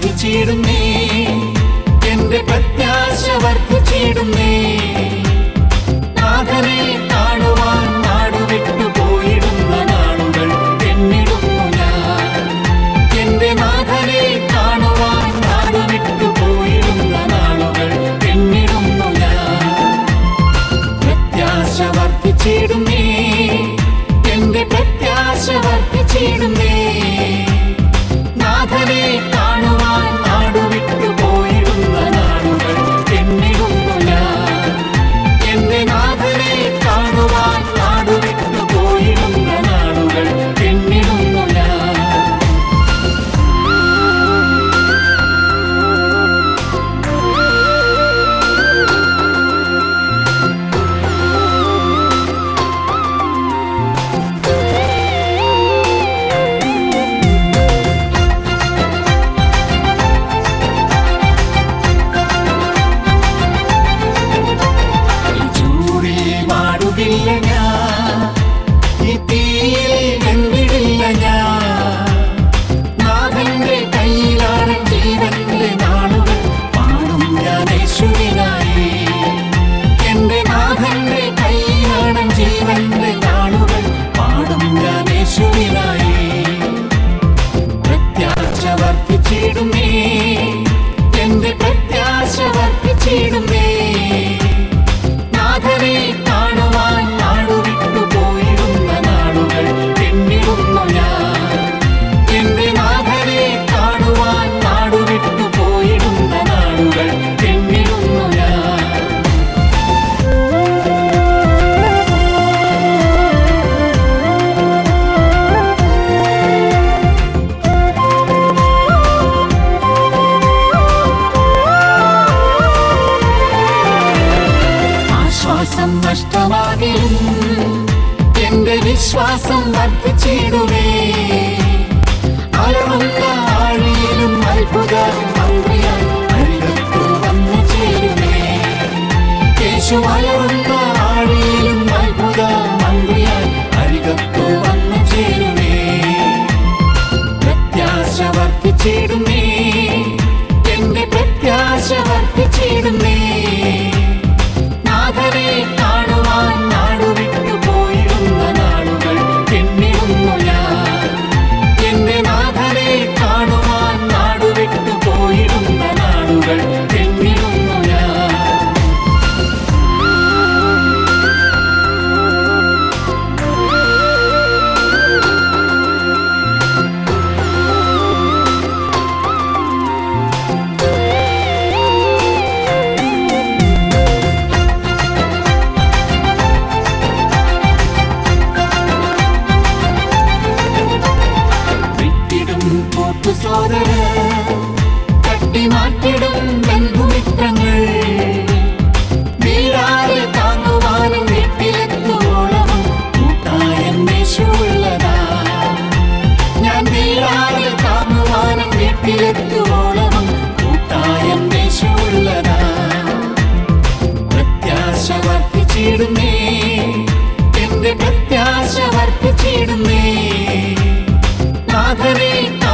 വർദ്ധിച്ചിടുന്നേ എന്റെ പ്രത്യാശ വർദ്ധിച്ചിടുന്നേ നാഥനെ കാണുവാൻ നാടുവിട്ടു പോയിടുന്ന നാളുകൾ എണ്ണിടുന്നു ഞാൻ എന്റെ നാഥനെ കാണുവാൻ നാടുവിട്ടു പോയിടുന്ന നാളുകൾ എണ്ണിടുന്നു ഞാൻ പ്രത്യാശ വർദ്ധിച്ചിടുന്നേ എന്റെ പ്രത്യാശ വർദ്ധിച്ചിടുന്നേ നാഥനെ കാണുവാൻ നാടുവിട്ടു പോയിടുന്ന നാടുകൾ എണ്ണിടുന്നു ഞാൻ എന്റെ നാഥനെ കാണുവാൻ നാടുവിട്ടു പോയിടുന്ന നാടുകൾ എണ്ണിടുന്നു ഞാൻ ഈ ചൂടിൽ വാടുകില്ല ഞാൻ ഈ തീയിൽ വെന്തിടില്ല ഞാൻ നാഥന്റെ കയ്യിലാണ് ജീവന്റെ നാളുകൾ പാടും ഞാൻ യേശുവിനായി എന്റെ നാഥന്റെ കയ്യിലാണ് ജീവന്റെ നാളുകൾ പാടും ഞാൻ യേശുവിനായി പ്രത്യാശ വർദ്ധിച്ചിടുന്നേ എന്റെ പ്രത്യാശ വർദ്ധിച്ചിടുന്നേ നാഥനെ കാണുവാൻ നാടുവിട്ടു പോയിടുന്ന നാളുകൾ എണ്ണിടുന്നു ഞാൻ എന്റെ നാഥനെ കാണുവാൻ നാടുവിട്ടു പോയിടുന്ന നാളുകൾ എണ്ണിടുന്നു ഞാൻ ആശ്വാസം നഷ്ടമാകിലും എന്റെ വിശ്വാസം വർദ്ധിച്ചിടുവേ അലറുന്ന ആഴിയിലും അത്ഭുത മന്ത്രിയാൽ അരികത്തു വന്നു ചേരുവേ യേശു അലറുന്ന ആഴിയിലും അത്ഭുത മന്ത്രിയാൽ അരികത്തു വന്നു ചേരുവേ പ്രത്യാശ വർദ്ധിച്ചിടുന്നേ എന്റെ പ്രത്യാശ വർദ്ധിച്ചിടുന്നേ നാഥനെ കാണുവാൻ നാടുവിട്ടു പോയിടുന്ന നാളുകൾ എണ്ണിടുന്നു ഞാൻ എന്റെ നാഥനെ കാണുവാൻ നാടുവിട്ടു പോയിടുന്ന നാളുകൾ എണ്ണിടുന്നു ഞാൻ വിട്ടിടും കൂട്ടു സോദര തട്ടി മാറ്റിടും ബന്ധുമിത്രങ്ങൾ വീഴാതെ താങ്ങുവാനും വീട്ടിലെത്തുവോളവും കൂട്ടായം യേശുള്ളതാ ഞാൻ വീഴാതെ താങ്ങുവാനും വീട്ടിലെത്തുവോളവും കൂട്ടായം യേശുള്ളതാ പ്രത്യാശ വർദ്ധിച്ചിടുന്നേ എന്റെ പ്രത്യാശ വർദ്ധിച്ചിടുന്നേ നാഥനെ